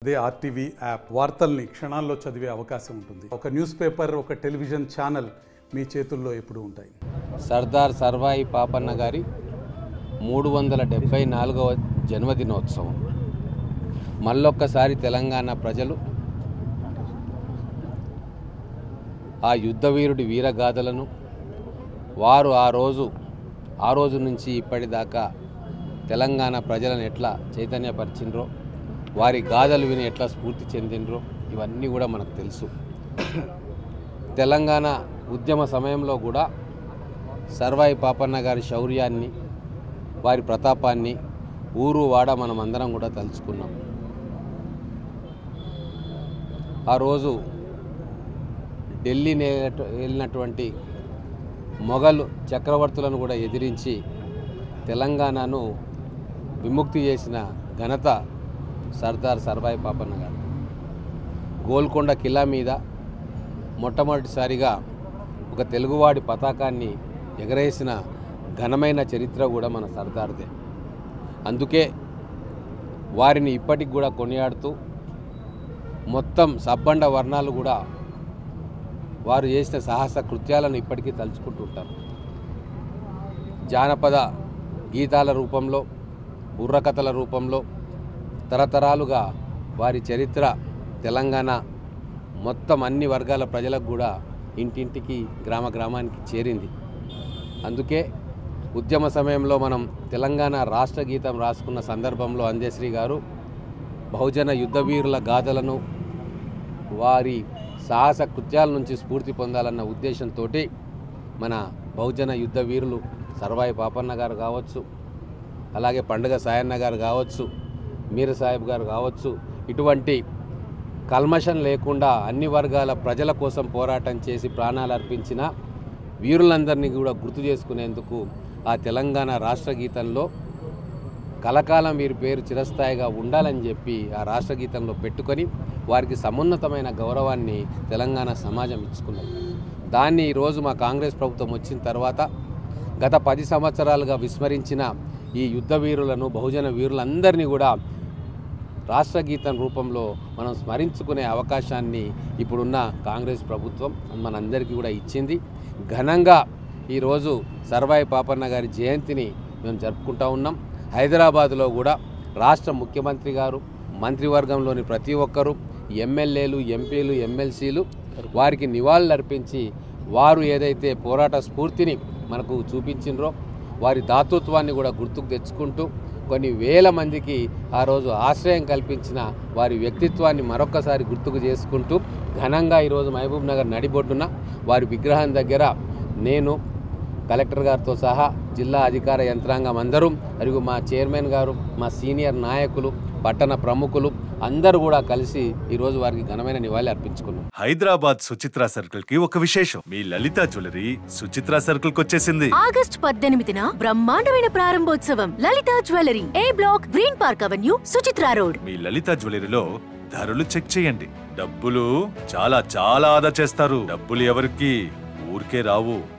అదే RTV app వార్తల్ని క్షణాల్లో చదివే అవకాశం ఉంటుంది ఒక న్యూస్ పేపర్ ఒక టెలివిజన్ ఛానల్ మీ చేతుల్లో ఎప్పుడూ ఉంటాయి సర్దార్ సర్వాయి పాపన్న గారి మూడు వందల డెబ్భై నాలుగవ జన్మదినోత్సవం మళ్ళొక్కసారి తెలంగాణ ప్రజలు ఆ యుద్ధవీరుడి వీరగాథలను వారు ఆ రోజు ఆ రోజు నుంచి ఇప్పటిదాకా తెలంగాణ ప్రజలను ఎట్లా చైతన్యపరిచిండ్రో వారి గాథలు విని ఎట్లా స్ఫూర్తి చెందిండ్రో ఇవన్నీ కూడా మనకు తెలుసు తెలంగాణ ఉద్యమ సమయంలో కూడా సర్వాయి పాపన్న గారి శౌర్యాన్ని వారి ప్రతాపాన్ని ఊరు వాడ మనం అందరం కూడా తలుచుకున్నాం ఆ రోజు ఢిల్లీ నేల- వెళ్ళినటువంటి మొఘల్ చక్రవర్తులను కూడా ఎదిరించి తెలంగాణను విముక్తి చేసిన ఘనత సర్దార్ సర్వాయి పాపన్న గారు గోల్కొండ కిలా మీద మొట్టమొదటిసారిగా ఒక తెలుగువాడి పతాకాన్ని ఎగరేసిన ఘనమైన చరిత్ర కూడా మన సర్దార్దే అందుకే వారిని ఇప్పటికి కూడా కొనియాడుతూ మొత్తం సబ్బండ వర్ణాలు కూడా వారు చేసిన సాహస కృత్యాలను ఇప్పటికీ తలుచుకుంటుంటారు జానపద గీతాల రూపంలో బుర్రకథల రూపంలో తరతరాలుగా వారి చరిత్ర తెలంగాణ మొత్తం అన్ని వర్గాల ప్రజలకు కూడా ఇంటింటికి గ్రామ గ్రామానికి చేరింది అందుకే ఉద్యమ సమయంలో మనం తెలంగాణ రాష్ట్ర గీతం రాసుకున్న సందర్భంలో అంజశ్రీ గారు బహుజన యుద్ధవీరుల గాథలను వారి సాహస కృత్యాల నుంచి స్ఫూర్తి పొందాలన్న ఉద్దేశంతో మన బహుజన యుద్ధ వీరులు సర్వాయి పాపన్న గారు కావచ్చు అలాగే పండుగ సాయన్న గారు కావచ్చు మీర సాహెబ్ గారు కావచ్చు ఇటువంటి కల్మషం లేకుండా అన్ని వర్గాల ప్రజల కోసం పోరాటం చేసి ప్రాణాలు అర్పించిన వీరులందరినీ కూడా గుర్తు చేసుకునేందుకు ఆ తెలంగాణ రాష్ట్ర గీతంలో కలకాలం వీరి పేరు చిరస్థాయిగా ఉండాలని చెప్పి ఆ రాష్ట్ర గీతంలో పెట్టుకొని వారికి సమున్నతమైన గౌరవాన్ని తెలంగాణ సమాజం ఇచ్చుకున్నది దాన్ని ఈరోజు మా కాంగ్రెస్ ప్రభుత్వం వచ్చిన తర్వాత గత పది సంవత్సరాలుగా విస్మరించిన ఈ యుద్ధ వీరులను బహుజన వీరులందరినీ కూడా రాష్ట్ర గీతం రూపంలో మనం స్మరించుకునే అవకాశాన్ని ఇప్పుడున్న కాంగ్రెస్ ప్రభుత్వం మనందరికీ కూడా ఇచ్చింది ఘనంగా ఈరోజు సర్వాయి పాపన్న గారి జయంతిని మేము జరుపుకుంటా ఉన్నాం హైదరాబాదులో కూడా రాష్ట్ర ముఖ్యమంత్రి గారు మంత్రివర్గంలోని ప్రతి ఒక్కరూ ఎమ్మెల్యేలు ఎంపీలు ఎమ్మెల్సీలు వారికి నివాళులర్పించి వారు ఏదైతే పోరాట స్ఫూర్తిని మనకు చూపించినరో వారి దాతృత్వాన్ని కూడా గుర్తుకు తెచ్చుకుంటూ కొన్ని వేల మందికి ఆ రోజు ఆశ్రయం కల్పించిన వారి వ్యక్తిత్వాన్ని మరొక్కసారి గుర్తుకు చేసుకుంటూ ఘనంగా ఈరోజు మహబూబ్ నగర్ నడిబొడ్డున వారి విగ్రహం దగ్గర నేను కలెక్టర్ గారితో సహా జిల్లా అధికార యంత్రాంగం అందరూ మరియు మా చైర్మన్ గారు మా సీనియర్ నాయకులు పట్టణ ప్రముఖులు అందరూ కూడా కలిసి ఈరోజు వారికి ఘనమైన నివాళి అర్పించుకున్నాం హైదరాబాద్ సుచిత్ర సర్కిల్ కి ఒక విశేషం మీ లలిత జ్యువెలరీ సుచిత్ర సర్కిల్ కి వచ్చేసింది ఆగస్ట్ పద్దెనిమిదిన బ్రహ్మాండమైన ప్రారంభోత్సవం Lalitha jewellery A block green park avenue Suchitra road మీ లలిత జ్యువెలరీలో ధరలు చెక్ చేయండి డబ్బులు చాలా చాలా ఆదా చేస్తారు డబ్బులు ఎవరికి ఊరికే రావు